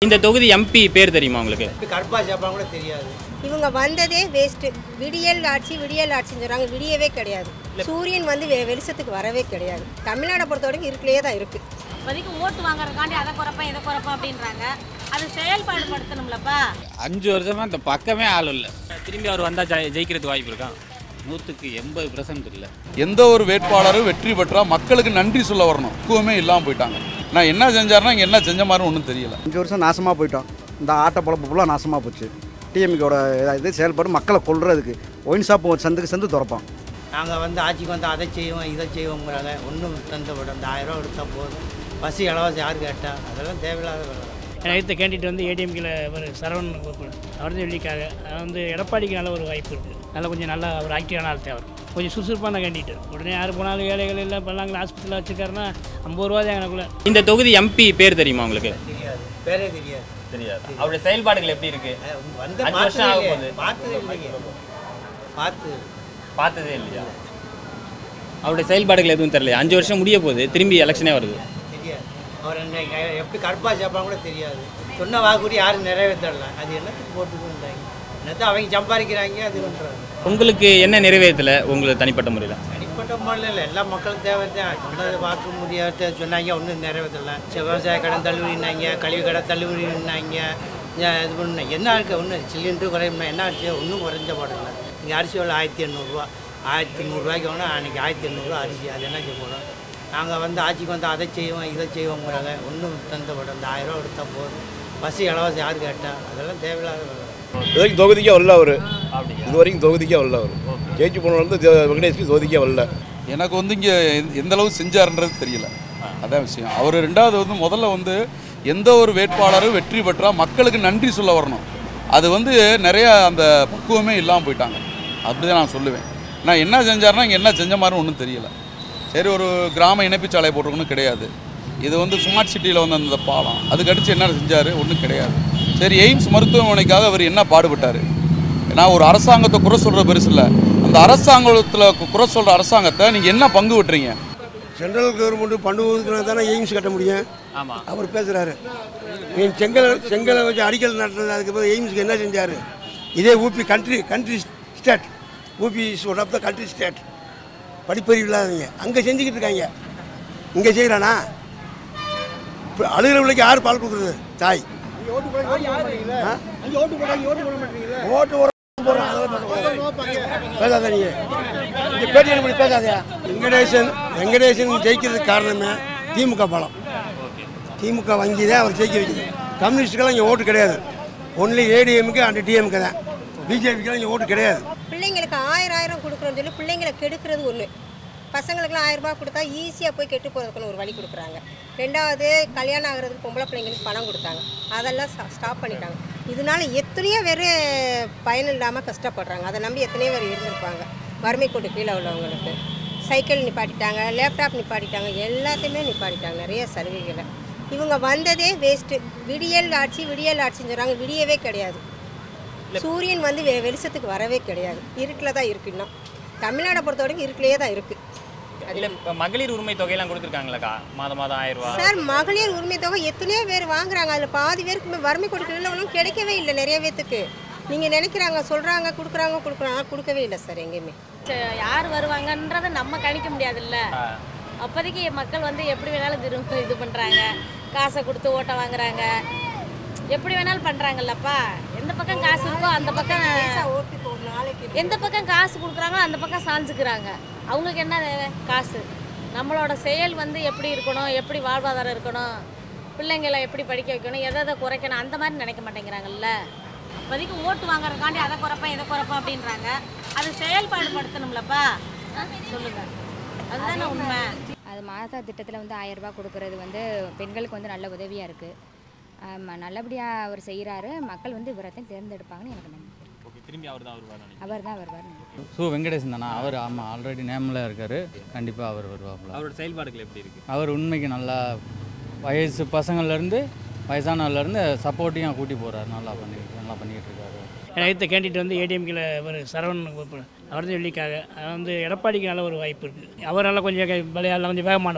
இந்த தொகுதி எம்பி பேர் தெரியுமா உங்களுக்கு இப்போ கருப்பா சாப்பாடு கூட தெரியாது இவங்க வந்ததே வேஸ்ட்டு விடியல் ஆட்சி விடியல் ஆட்சின்னு சொல்கிறாங்க விடியவே கிடையாது சூரியன் வந்து வெ வெளிச்சத்துக்கு வரவே கிடையாது தமிழ்நாடை பொறுத்த வரைக்கும் இருக்கலையே தான் இருக்குது இப்போதைக்கு ஓட்டு வாங்குறதுக்காண்டி அதை குறைப்பேன் இதை குறைப்பேன் அப்படின்றாங்க அது செயல்பாடு படுத்தணும்லப்பா அஞ்சு வருஷமா இந்த பக்கமே ஆள் இல்லை திரும்பி அவர் வந்தால் ஜெய் ஜெயிக்கிறதுக்கு வாய்ப்பு இருக்கா நூற்றுக்கு எண்பது பர்சன்ட் இல்லை எந்த ஒரு வேட்பாளரும் வெற்றி பெற்றா மக்களுக்கு நன்றி சொல்ல வரணும் பக்குவமே இல்லாமல் போயிட்டாங்க நான் என்ன செஞ்சாருன்னா இங்கே என்ன செஞ்ச மாதிரி ஒன்றும் தெரியல அஞ்சு வருஷம் நாசமாக போயிட்டோம் இந்த ஆட்ட பொழப்பு ஃபுல்லாக நாசமாக போச்சு டிஎம்கேட இது செயல்பாடு மக்களை கொல்றதுக்கு ஒயின் ஷாப் ஒரு சந்துக்கு சந்து திறப்பான் நாங்கள் வந்து ஆட்சிக்கு வந்து அதை செய்வோம் இதை செய்வோங்கிறாங்க ஒன்றும் தந்த விட இந்த ஆயிரம் ரூபா எடுத்தா போதும் பஸ் இலவசம் யார் கேட்டா அதெல்லாம் தேவையில்லாத வேலை அடுத்த கேண்டிடேட் வந்து ஏடிஎம்கில் ஒரு சரவணன் கோகுல். அவர் தான் வெள்ளிக்காக அது வந்து எடப்பாடிக்கு நல்ல ஒரு வாய்ப்பு இருக்குது நல்லா கொஞ்சம் நல்லா ஒரு ஆக்டிவான ஆள் தேவை கொஞ்சம் சுறுசுறுப்பான கேண்டிடேட் உடனே யார் போனாலும் ஏழைகள் எல்லாம் பண்ணாங்களா ஹாஸ்பிட்டலில் வச்சுருக்காருன்னா ஐம்பது ரூபா தான் எனக்குள்ள இந்த தொகுதி எம்பி பேர் தெரியுமா உங்களுக்கு தெரியாது பேரே தெரியாது தெரியாது அவருடைய செயல்பாடுகள் எப்படி இருக்கு அஹ் வந்து அஞ்சு வருஷம் ஆக பார்த்ததே போகுது. இல்லையே. பார்த்ததே இல்லையே பார்த்து பார்த்ததே இல்லையா அவருடைய செயல்பாடுகள் எதுவும் தெரியல அஞ்சு வருஷம் முடிய போகுது திரும்பி எலெக்ஷனே வருது தெரியாது அவர் என்ன எப்படி கருப்பா சாப்பாடு கூட தெரியாது சொன்ன வாக்குறுதி யாரும் நிறைவேற்றல அது என்னத்துக்கு போட்டுக்குன்றாங்க என்னத்தை அவங்க சம்பாதிக்கிறாங்க அது பண்ணுறாங்க உங்களுக்கு என்ன நிறைவேற்றல உங்களுக்கு தனிப்பட்ட முறையில் தனிப்பட்ட முறையில் இல்லை எல்லா மக்களும் தேவை தான் சொன்னது வாக்கு முடியாத சொன்னாங்க ஒன்றும் நிறைவேற்றல சரி, விவசாய கடன் தள்ளுபடினாங்க கல்வி கடன் தள்ளுபடினாங்க ஏன் இது பண்ண என்ன இருக்கு ஒன்று சிலிண்டர் குறையுமா என்ன ஆச்சு ஒன்றும் குறைஞ்ச பாடல இங்கே அரிசி விலை ஆயிரத்தி எண்ணூறுரூவா ஆயிரத்தி நூறுரூவாய்க்கு வேணா அன்றைக்கி ஆயிரத்தி எண்ணூறுரூவா அரிசி அது என்ன செய்ய போகிறோம் நாங்கள் வந்து ஆட்சிக்கு வந்து அதை செய்வோம் இதை செய்வோங்கிறாங்க ஒன்றும் தந்த படம் இந்த ஆயிரம் ரூபா எடுத்தால் போதும் பஸ் இலவசம் யார் கேட்டா அதெல்லாம் தேவையில்லாத வேலை இது வரைக்கும் தொகுதிக்கே வரல அவர் இது வரைக்கும் தொகுதிக்கே வரல அவர் ஜெயிச்சு போன வந்து ஜெ- வெங்கடேஷ் தொகுதிக்கே வரல எனக்கு வந்து இங்கே எந்த அளவு செஞ்சாருன்றது தெரியல அதான் விஷயம் அவர் ரெண்டாவது வந்து முதல்ல வந்து எந்த ஒரு வேட்பாளரும் வெற்றி பெற்றா மக்களுக்கு நன்றி சொல்ல வரணும் அது வந்து நிறைய அந்த பக்குவமே இல்லாமல் போயிட்டாங்க அப்படிதான் நான் சொல்லுவேன் நான் என்ன செஞ்சாருன்னா இங்கே என்ன செஞ்ச மாதிரி ஒன்றும் தெரியல சரி ஒரு கிராம இணைப்புச் சாலை போட்டிருக்கணும் கிடையாது இது வந்து ஸ்மார்ட் சிட்டியில் வந்து அந்த பாலம் அதுக்கு அடித்து என்ன செஞ்சார் ஒன்றும் கிடையாது சரி எய்ம்ஸ் மருத்துவமனைக்காக அவர் என்ன பாடுபட்டார் நான் ஒரு அரசாங்கத்தை குறை சொல்கிற பெருசு இல்லை அந்த அரசாங்கத்தில் குறை சொல்கிற அரசாங்கத்தை நீங்கள் என்ன பங்கு விட்டுறீங்க சென்ட்ரல் கவர்மெண்ட் பண்டு ஒதுக்குனா தானே எய்ம்ஸ் கட்ட முடியும் ஆமாம் அவர் பேசுகிறாரு நீ செங்கல் செங்கலை வச்சு அடிக்கல் நட்டுறது அதுக்கப்புறம் எய்ம்ஸ்க்கு என்ன செஞ்சார் இதே UP country country state UP is one of the country state படிப்பறிவு இல்லாதவங்க அங்கே செஞ்சுக்கிட்டு இருக்காங்க இங்கே செய்கிறானா இப்போ அழுகிற பிள்ளைக்கு யார் பால் கொடுக்குறது தாய் ஆ? ஓட்டு போட போடுறான். அதெல்லாம் பேசாத நீ இந்த பேட்டி எடுப்படி பேசாதயா வெங்கடேசன் வெங்கடேசன் ஜெயிக்கிறதுக்கு காரணமே திமுக பலம் திமுக வங்கி தான் அவர் ஜெயிக்க வைக்குது கம்யூனிஸ்டுக்கெல்லாம் இங்கே ஓட்டு கிடையாது ஒன்லி ஏடிஎம்க்கு அண்ட் டிஎம்க்கு தான் பிஜேபிக்கெல்லாம் இங்கே ஓட்டு கிடையாது பிள்ளைங்களுக்கு ஆயிரம் ஆயிரம் கொடுக்குறோன்னு சொல்லி பிள்ளைங்களை கெடுக்கிறது ஒன்று பசங்களுக்குலாம் ஆயிரம் ரூபாய் கொடுத்தா ஈஸியாக போய் கெட்டு போகிறதுக்குன்னு ஒரு வழி கொடுக்குறாங்க ரெண்டாவது கல்யாணம் ஆகிறதுக்கு பொம்பளை பிள்ளைங்களுக்கு பணம் கொடுத்தாங்க அதெல்லாம் ஸ்டாப் பண்ணிட்டாங்க இதனால எத்தனையோ பேர் பயன் இல்லாமல் கஷ்டப்படுறாங்க அதை நம்பி எத்தனையோ பேர் இருந்திருப்பாங்க வறுமை கோட்டு கீழே உள்ளவங்களுக்கு சைக்கிள் நிப்பாட்டிட்டாங்க லேப்டாப் நிப்பாட்டிட்டாங்க எல்லாத்தையுமே நிப்பாட்டிட்டாங்க நிறைய சலுகைகளை இவங்க வந்ததே வேஸ்ட்டு விடியல் ஆட்சி விடியல் ஆட்சின்னு சொல்கிறாங்க விடியவே கிடையாது சூரியன் வந்து வெ வெளிச்சத்துக்கு வரவே கிடையாது இருட்டில் தான் இருக்கு இன்னும் தமிழ்நாடை பொறுத்த வரைக்கும் இருட்டிலேயே தான் இருக்குது இல்லை இப்போ மகளிர் உரிமை தொகையெல்லாம் கொடுத்துருக்காங்களாக்கா மாதம் மாதம் ஆயிரம் ரூபா சார் மகளிர் உரிமை தொகை எத்தனையோ பேர் வாங்குறாங்க அதில் பாதி பேருக்கு வறுமை கொடுக்கல ஒன்றும் கிடைக்கவே இல்லை நிறைய பேத்துக்கு நீங்கள் நினைக்கிறாங்க சொல்கிறாங்க கொடுக்குறாங்க கொடுக்குறாங்க கொடுக்கவே இல்லை சார் எங்கேயுமே ச- யார் வருவாங்கன்றதை நம்ம கணிக்க முடியாதுல்ல அப்போதைக்கு மக்கள் வந்து எப்படி வேணாலும் திரும்ப இது பண்ணுறாங்க காசை கொடுத்து ஓட்டை வாங்குறாங்க எப்படி வேணாலும் பண்ணுறாங்கல்லப்பா எந்த பக்கம் காசு இருக்கோ அந்த பக்கம் ஓட்டு ஒரு நாளைக்கு எந்த பக்கம் காசு கொடுக்குறாங்களோ அந்த பக்கம் சாஞ்சுக்கிறாங்க அவங்களுக்கு என்ன தேவை காசு நம்மளோட செயல் வந்து எப்படி இருக்கணும் எப்படி வாழ்வாதாரம் இருக்கணும் பிள்ளைங்களை எப்படி படிக்க வைக்கணும் எதை எதை குறைக்கணும் அந்த மாதிரி நினைக்க மாட்டேங்கிறாங்கல்ல இப்போதைக்கு ஓட்டு வாங்குறதுக்காண்டி அதை குறைப்பேன் இதை குறைப்பேன் அப்படின்றாங்க அது செயல்பாடு படுத்தணும்லப்பா ஆ, சொல்லுங்க அதுதானே உண்மை அது மாதா திட்டத்தில் வந்து ஆயிரம் ரூபாய் கொடுக்கறது வந்து பெண்களுக்கு வந்து நல்ல உதவியாக இருக்குது நல்லபடியாக அவர் செய்கிறாரு மக்கள் வந்து இவரை தான் தேர்ந்தெடுப்பாங்கன்னு எனக்கு நம்பிக்கை இருக்கு. ஓகே திரும்பி அவர் தான் வருவார் அவர் தான் வருவார் ஸோ வெங்கடேசன் தானா அவர் ஆமாம் ஆல்ரெடி நேமில் இருக்கார் கண்டிப்பாக அவர் வருவாப்புல அவரோட செயல்பாடுகள் எப்படி இருக்கு அவர் உண்மைக்கு நல்லா வயசு பசங்கள்லேருந்து வயசானவர்லேருந்து சப்போர்ட்டிங்காக கூட்டி போகிறார் நல்லா பண்ணி நல்லா பண்ணிக்கிட்டு இருக்காரு அடுத்த கேண்டிடேட் வந்து ஏடிஎம்கில் ஒரு சரவணன் கோகுல். அவர் தான் வெள்ளிக்காக அது வந்து எடப்பாடிக்கு நல்ல ஒரு வாய்ப்பு இருக்குது அவர் நல்லா கொஞ்சம் விளையாடலாம் கொஞ்சம் வேகமானவர்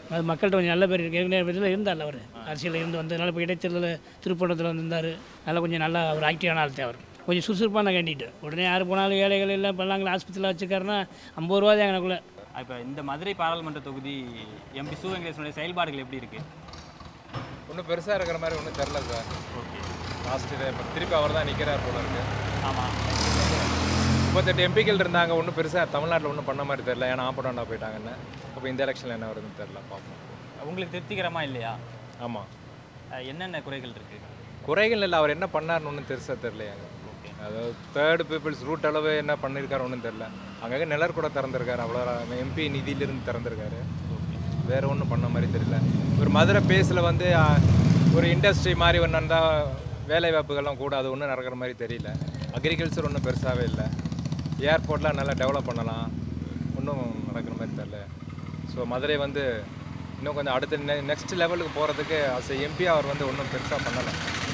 அது மக்கள்கிட்ட கொஞ்சம் நல்ல பேர் இருக்கு ஏற்கனவே இதில் இருந்தார் அவர் அரசியலில் இருந்து வந்ததுனால இப்போ இடைத்தேர்தலில் திருப்பணத்தில் வந்திருந்தார் நல்லா கொஞ்சம் நல்லா ஒரு ஆக்டிவான ஆள் தேவை கொஞ்சம் சுறுசுறுப்பான கேண்டிட்டு உடனே யார் போனாலும் ஏழைகள் எல்லாம் பல்லாங்கள ஆஸ்பத்திரியில் வச்சுக்காருன்னா ஐம்பது ரூபா தான் எனக்குள்ள இப்போ இந்த மதுரை பாராளுமன்ற தொகுதி எம்பி சு வெங்கடேசனுடைய செயல்பாடுகள் எப்படி இருக்கு ஒன்றும் பெருசாக இருக்கிற மாதிரி ஒன்றும் தெரில சார் ஓகே லாஸ்ட் இது இப்போ திருப்பி அவர் தான் நிற்கிறார் போல இருக்கு ஆமாம் முப்பத்தெட்டு எம்பிக்கள் இருந்தாங்க ஒன்றும் பெருசாக தமிழ்நாட்டில் ஒன்றும் பண்ண மாதிரி தெரில ஏன்னா ஆப்போட்டாண்டா போயிட்டாங்கன்னு அப்போ இந்த எலெக்ஷனில் என்ன வருதுன்னு தெரில பார்ப்போம் உங்களுக்கு திருப்திகரமா இல்லையா ஆமாம் அஹ் என்னென்ன குறைகள் இருக்கு குறைகள் இல்லை அவர் என்ன பண்ணாருன்னு ஒன்றும் பெருசாக தெரிலையாங்க அதாவது தேர்ட் பீப்புள்ஸ் ரூட் அளவு என்ன பண்ணியிருக்காரு ஒன்றும் தெரில அங்கங்கே நிழற் கூட திறந்திருக்காரு அவ்வளோ எம்பி நிதியிலிருந்து திறந்திருக்காரு வேற ஒன்றும் பண்ண மாதிரி தெரியல ஒரு மதுரை பேஸில் வந்து ஆ, ஒரு இண்டஸ்ட்ரி மாதிரி ஒன்று இருந்தால் வேலை வாய்ப்புகள்லாம் கூட அது ஒன்றும் நடக்கிற மாதிரி தெரியல அக்ரிகல்ச்சர் ஒன்றும் பெருசாகவே இல்லை ஏர்போர்ட்லாம் நல்லா டெவலப் பண்ணலாம் ஒன்றும் நடக்கிற மாதிரி தெரில ஸோ மதுரை வந்து இன்னும் கொஞ்சம் அடுத்த நெக்ஸ்ட் லெவலுக்கு போகிறதுக்கு அஸ் எம்பி அவர் வந்து ஒன்றும் பெருசாக பண்ணலை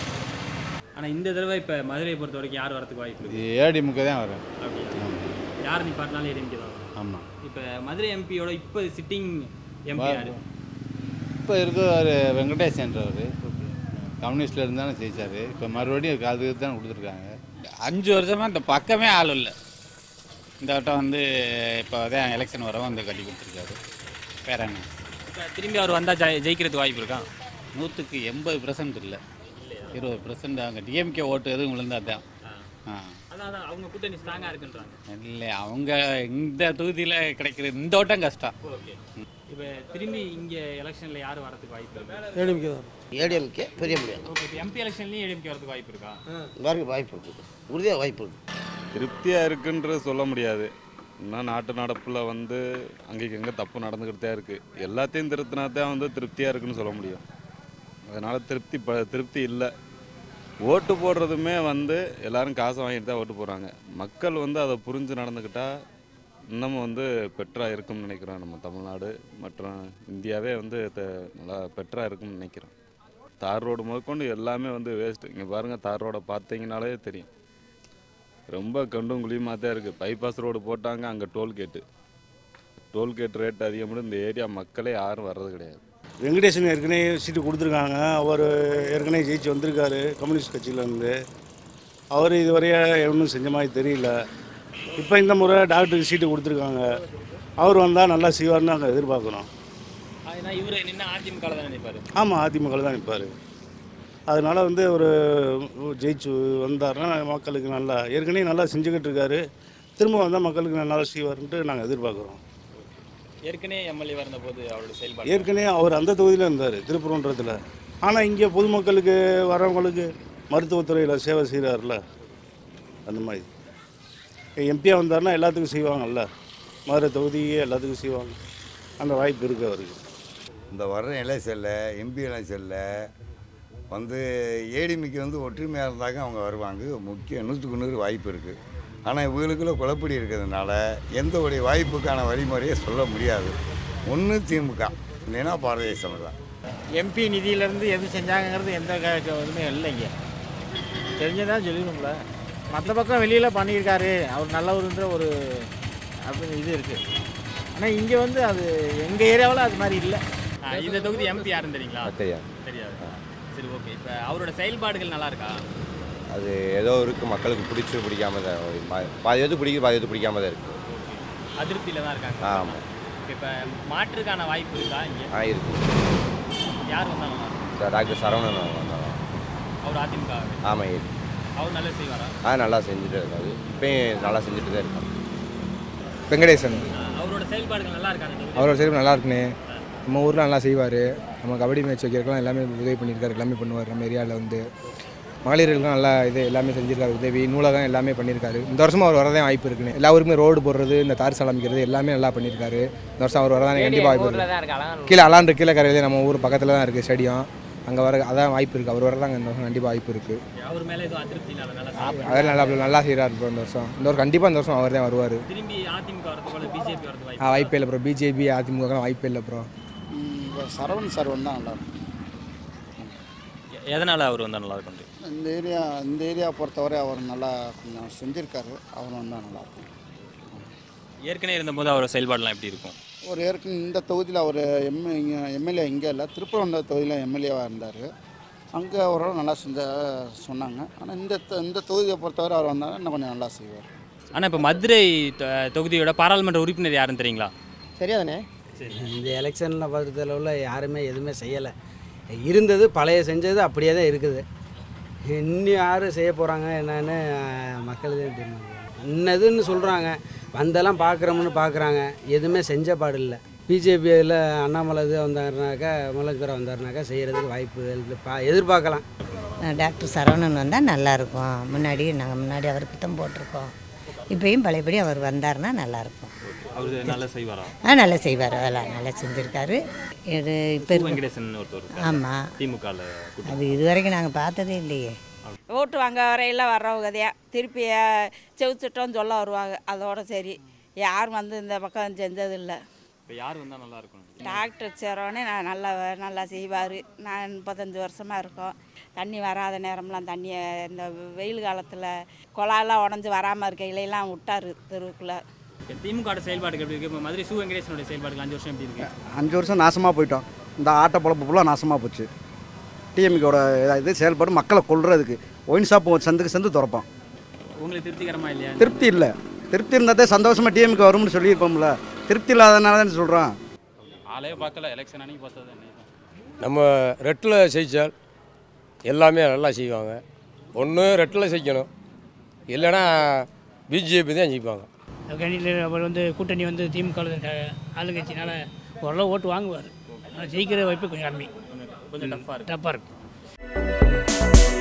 ஆனா இந்த தடவை இப்போ மதுரையை பொறுத்த வரைக்கும் யார் வரதுக்கு வாய்ப்பு இருக்கு ஏடிஎம்கே தான் வரும் அப்படியா யார் நிப்பாட்டினாலும் ஏடிஎம்கே தான் ஆமாம் இப்போ மதுரை எம்பியோட இப்போ சிட்டிங் எம்பி யாரு இப்போ இருக்கிறவர் வெங்கடேசன்றவர் கம்யூனிஸ்டில் இருந்தானே ஜெயிச்சார் இப்போ மறுபடியும் அதுக்கு தான் கொடுத்துருக்காங்க அஞ்சு வருஷமாக இந்த பக்கமே ஆள் இல்லை இந்த வட்டம் வந்து இப்போ தான் எலெக்ஷன் வரவும் வந்து கட்டி கொடுத்துருக்காரு வேற என்ன இப்போ திரும்பி அவர் வந்தால் ஜெய் ஜெயிக்கிறதுக்கு வாய்ப்பு இருக்கா நூற்றுக்கு எண்பது பர்சன்ட் இல்லை இருபது பர்சன்ட் அங்கே டிஎம்கே ஓட்டு எதுவும் விழுந்தா தான் ஆ அதான் அதான் அவங்க கூட்டணி ஸ்ட்ராங்காக இருக்குன்றாங்க இல்லை அவங்க இந்த தொகுதியில் கிடைக்கிற இந்த வட்டம் கஷ்டம் ஓகே இப்போ திரும்பி இங்கே எலெக்ஷனில் யார் வரதுக்கு வாய்ப்பு இருக்கு ஏடிஎம்கே தான் ஏடிஎம்கே பெரிய முடியாது ஓகே இப்போ எம்பி எலெக்ஷன்லேயும் ஏடிஎம்கே வரதுக்கு வாய்ப்பு இருக்கா வரைக்கும் வாய்ப்பு இருக்குது உறுதியாக வாய்ப்பு இருக்குது திருப்தியாக இருக்குன்றது சொல்ல முடியாது இன்னும் நாட்டு நடப்பில் வந்து அங்கேக்கு எங்கே தப்பு நடந்துக்கிட்டு தான் இருக்குது எல்லாத்தையும் திருத்தினா தான் வந்து திருப்தியாக இருக்குன்னு சொல்ல முடியும் அதனால் திருப்தி ப திருப்தி இல்லை ஓட்டு போடுறதுமே வந்து எல்லாரும் காசு வாங்கிட்டு தான் ஓட்டு போடுறாங்க மக்கள் வந்து அதை புரிஞ்சு நடந்துக்கிட்டா இன்னமும் வந்து பெட்டராக இருக்கும்னு நினைக்கிறோம் நம்ம தமிழ்நாடு மற்றும் இந்தியாவே வந்து த- நல்லா பெட்டராக இருக்கும்னு நினைக்கிறோம் தார் ரோடு முதற்கொண்டு எல்லாமே வந்து வேஸ்ட்டு இங்கே பாருங்கள் தார் ரோடை பார்த்தீங்கனாலே தெரியும் ரொம்ப கண்டும் குழியுமாக தான் இருக்குது பைபாஸ் ரோடு போட்டாங்க அங்கே டோல்கேட்டு டோல்கேட் ரேட் அதிகமாக இந்த ஏரியா மக்களே யாரும் வர்றது கிடையாது வெங்கடேசன் ஏற்கனவே சீட்டு கொடுத்துருக்காங்க அவர் ஏற்கனவே ஜெயிச்சு வந்திருக்காரு கம்யூனிஸ்ட் கட்சியிலேருந்து அவர் இதுவரைய ஒன்றும் செஞ்ச மாதிரி தெரியல இப்போ இந்த முறை டாக்டருக்கு சீட்டு கொடுத்துருக்காங்க அவர் வந்தால் நல்லா செய்வார்னு நாங்கள் எதிர்பார்க்குறோம் ஏன்னா இவர் நின்று அதிமுக தான் நினைப்பாரு ஆமாம் அதிமுக தான் நிற்பார் அதனால் வந்து ஒரு ஜெயிச்சு வந்தாருன்னா மக்களுக்கு நல்லா ஏற்கனவே நல்லா செஞ்சுக்கிட்டு இருக்காரு திரும்ப வந்தால் மக்களுக்கு நல்லா செய்வார்ன்ட்டு நாங்கள் எதிர்பார்க்குறோம் ஏற்கனவே எம்எல்ஏ இருந்த போது அவரோட செயல்பாடு ஏற்கனவே அவர் அந்த தொகுதியில் இருந்தார் திருப்பரன்றத்தில் ஆனால் இங்கே பொதுமக்களுக்கு வரவங்களுக்கு மருத்துவத்துறையில் சேவை செய்கிறாருல அந்த மாதிரி எம்பியாக வந்தாருன்னா எல்லாத்துக்கும் செய்வாங்கல்ல மதுரை தொகுதியே எல்லாத்துக்கும் செய்வாங்க அந்த வாய்ப்பு இருக்குது அவருக்கு இந்த வர்ற எலெக்ஷனில் எம்பி எலெக்ஷனில் வந்து ஏடிமிக்கு வந்து ஒற்றுமையாக இருந்தாங்க அவங்க வருவாங்க முக்கிய நூற்றுக்கு நூறு வாய்ப்பு இருக்குது ஆனால் இவங்களுக்குள்ள குழப்படி இருக்கிறதுனால எந்த ஒரு வாய்ப்புக்கான வழிமுறையை சொல்ல முடியாது ஒன்று திமுக இல்லைன்னா பாரதிய ஜனதா எம்பி நிதியிலேருந்து எது செஞ்சாங்கங்கிறது எந்த க- க- இதுவுமே இல்லைங்க தெரிஞ்சதான் சொல்லிடும்ல மற்ற பக்கம் வெளியில் பண்ணியிருக்காரு அவர் நல்லவருன்ற ஒரு அப்படி இது இருக்குது ஆனால் இங்கே வந்து அது எங்கள் ஏரியாவில் அது மாதிரி இல்லை ஆ, இந்த தொகுதி எம்பி யாருன்னு தெரியுங்களா தெரியாது. தெரியாது சரி ஓகே இப்போ அவரோட செயல்பாடுகள் நல்லா இருக்கா அது ஏதோ இருக்குது மக்களுக்கு பிடிச்சி பிடிக்காம தான் பா- பாதி பேருக்கு பிடிக்குது பாதி பேருக்கு பிடிக்காம தான் இருக்குது அதிருப்தியில் தான் இருக்காங்க ஆமாம் இப்போ மாற்றுக்கான வாய்ப்பு இருக்கா இங்கே ஆ இருக்குது யார் வந்தாலும் நல்லா இருக்கும்? சார் டாக்டர் சரவணன் வந்தாங்க அவர் அதிமுக ஆமாம் இருக்கு அவர் நல்லா செய்வாரா ஆ நல்லா செஞ்சுட்டு இருக்காரு இப்பயும் நல்லா செஞ்சுட்டு தான் இருக்காங்க வெங்கடேசன் ஆ, அவரோட செயல்பாடுகள் நல்லா இருக்கா அந்த தொகுதி அவரோட செயல்பு நல்லா இருக்குண்ணே நம்ம ஊரில் நல்லா செய்வார் நம்ம கபடி மேட்ச் வைக்கிறதுக்கெல்லாம் எல்லாமே உதவி பண்ணியிருக்காரு எல்லாமே பண்ணுவார் நம்ம ஏரியாவில் வந்து மகளிர்களுக்கும் நல்லா இது எல்லாமே செஞ்சிருக்காரு உதவி நூலகம் எல்லாமே பண்ணியிருக்காரு இந்த வருஷமும் அவர் வரதான் வாய்ப்பு இருக்குன்னு எல்லா ஊருக்குமே ரோடு போடுறது இந்த தார் சாலை அமைக்கிறது எல்லாமே நல்லா பண்ணியிருக்காரு இந்த வருஷம் அவர் வரதான் கண்டிப்பாக வாய்ப்பு ஊர்ல தான் இருக்கு இருக்கு, அழகான கீழே அலாண்டு கீழே கரையிலே நம்ம ஊர் பக்கத்தில் தான் இருக்குது ஸ்டேடியம் அங்கே வர அதான் வாய்ப்பு இருக்குது அவர் வரதாங்க இந்த வருஷம் கண்டிப்பாக வாய்ப்பு இருக்குது அவர் மேலே எதுவும் அதிருப்தி இல்லை நல்லா செய்வாரா? அதெல்லாம் நல்லா நல்லா செய்கிறார் ப்ரோ இந்த வருஷம் இந்த வருஷம் கண்டிப்பாக இந்த வருஷம் அவர் தான் வருவார் திரும்பி அதிமுக வரது போல பிஜேபி வரது வாய்ப்பு ஆ வாய்ப்பே இல்லை ப்ரோ பிஜேபி அதிமுக வாய்ப்பே இல்லை ப்ரோ சரவணன் சார் வந்தால் நல்லா இருக்கும் எதனால் அவர் வந்தால் நல்லா இருக்கும் இந்த ஏரியா இந்த ஏரியா பொறுத்தவரை அவர் நல்லா கொஞ்சம் செஞ்சுருக்காரு அவர் வந்தால் நல்லாயிருக்கும் ஏற்கனவே இருந்தபோது அவரோட செயல்பாடுலாம் எப்படி இருக்கும் ஒரு ஏற்கனவே இந்த தொகுதியில் அவர் எம் எம்எல்ஏ இங்கே இல்லை திருப்பரங்குன்ற தொகுதியில் எம்எல்ஏவாக இருந்தார் அங்கே ஓரளவு நல்லா செஞ்ச சொன்னாங்க ஆனால் இந்த தொ- இந்த தொகுதியை பொறுத்தவரை அவர் வந்தாலும் இன்னும் கொஞ்சம் நல்லா செய்வார் ஆனால் இப்போ மதுரை தொ- தொகுதியோட பாராளுமன்ற உறுப்பினர் யாருன்னு தெரியுங்களா தெரியாதுண்ணே இந்த எலெக்ஷனில் பொறுத்தளவில் யாருமே எதுவுமே செய்யலை இருந்தது பழைய செஞ்சது அப்படியே தான் இருக்குது இன்னும் யார் செய்ய போகிறாங்க என்னன்னு அஹ், மக்கள் தான் தெரியும் இன்னதுன்னு சொல்கிறாங்க வந்தெல்லாம் பார்க்குறோம்னு பார்க்குறாங்க எதுவுமே செஞ்ச பாடு இல்லை பிஜேபியில் அண்ணாமலை இது வந்தாருனாக்கா முதலமைச்சர் வந்தாருனாக்கா செய்கிறதுக்கு வாய்ப்பு பா எதிர்பார்க்கலாம் டாக்டர் சரவணன் வந்தால் நல்லாயிருக்கும் முன்னாடி நாங்கள் முன்னாடி அவருக்கு தான் போட்டிருக்கோம் இப்பயும் பழையபடி அவர் வந்தாருன்னா நல்லாயிருக்கும் அவர் நல்லா செய்வாரா ஆ நல்லா செய்வார் அதெல்லாம் நல்லா செஞ்சுருக்காரு இது இப்போ சு. வெங்கடேசன் ஒருத்தர் ஆமாம் திமுகவில் அது இது வரைக்கும் நாங்கள் பார்த்ததே இல்லையே ஓட்டு வாங்க வரையில் வர்றவங்க தான் திருப்பி செவிச்சிட்டோன்னு சொல்ல வருவாங்க அதோட சரி யாரும் வந்து இந்த பக்கம் செஞ்சதில்லை இப்போ யார் வந்தால் நல்லா இருக்கும் டாக்டர் சேரோனே நான் நல்லா நல்லா செய்வார் நான் முப்பத்தஞ்சு வருஷமாக இருக்கோம் தண்ணி வராத நேரம்லாம் தண்ணியை இந்த வெயில் காலத்தில் குழாயெல்லாம் உடஞ்சி வராமல் இருக்கையிலலாம் விட்டார் தெருவுக்குள்ளே திமுக செயல்பாடுகள் எப்படி இருக்கு இப்போ மதுரை சு வெங்கடேசனுடைய செயல்பாடுகள் அஞ்சு வருஷம் எப்படி இருக்கு அஞ்சு வருஷம் நாசமாக போயிட்டோம் இந்த ஆட்ட பொழப்பு ஃபுல்லாக நாசமாக போச்சு டிஎம்கேட இது செயல்பாடு மக்களை கொல்றதுக்கு ஒயின் ஷாப் சந்துக்கு சந்து திறப்பான் உங்களுக்கு திருப்திகரமா இல்லையா திருப்தி இல்லை திருப்தி இருந்தால் சந்தோஷமாக டிஎம்கே வரும்னு சொல்லியிருப்போம்ல திருப்தி இல்லாதனால தான் சொல்கிறான் ஆளே பார்க்கல எலெக்ஷன் அன்னைக்கு பார்த்தது என்ன நம்ம ரெட்டில் செய்தால் எல்லாமே நல்லா செய்வாங்க ஒன்று ரெட்டில் செய்யணும் இல்லைன்னா பிஜேபி தான் ஜெயிப்பாங்க கண்டிப்பாக அவர் வந்து கூட்டணி வந்து திமுக ஆளுங்கட்சினால ஓரளவு ஓட்டு வாங்குவார் ஆனால் ஜெயிக்கிற வாய்ப்பு கொஞ்சம் கம்மி கொஞ்சம் டஃப்பாக டஃப்பாக இருக்கும்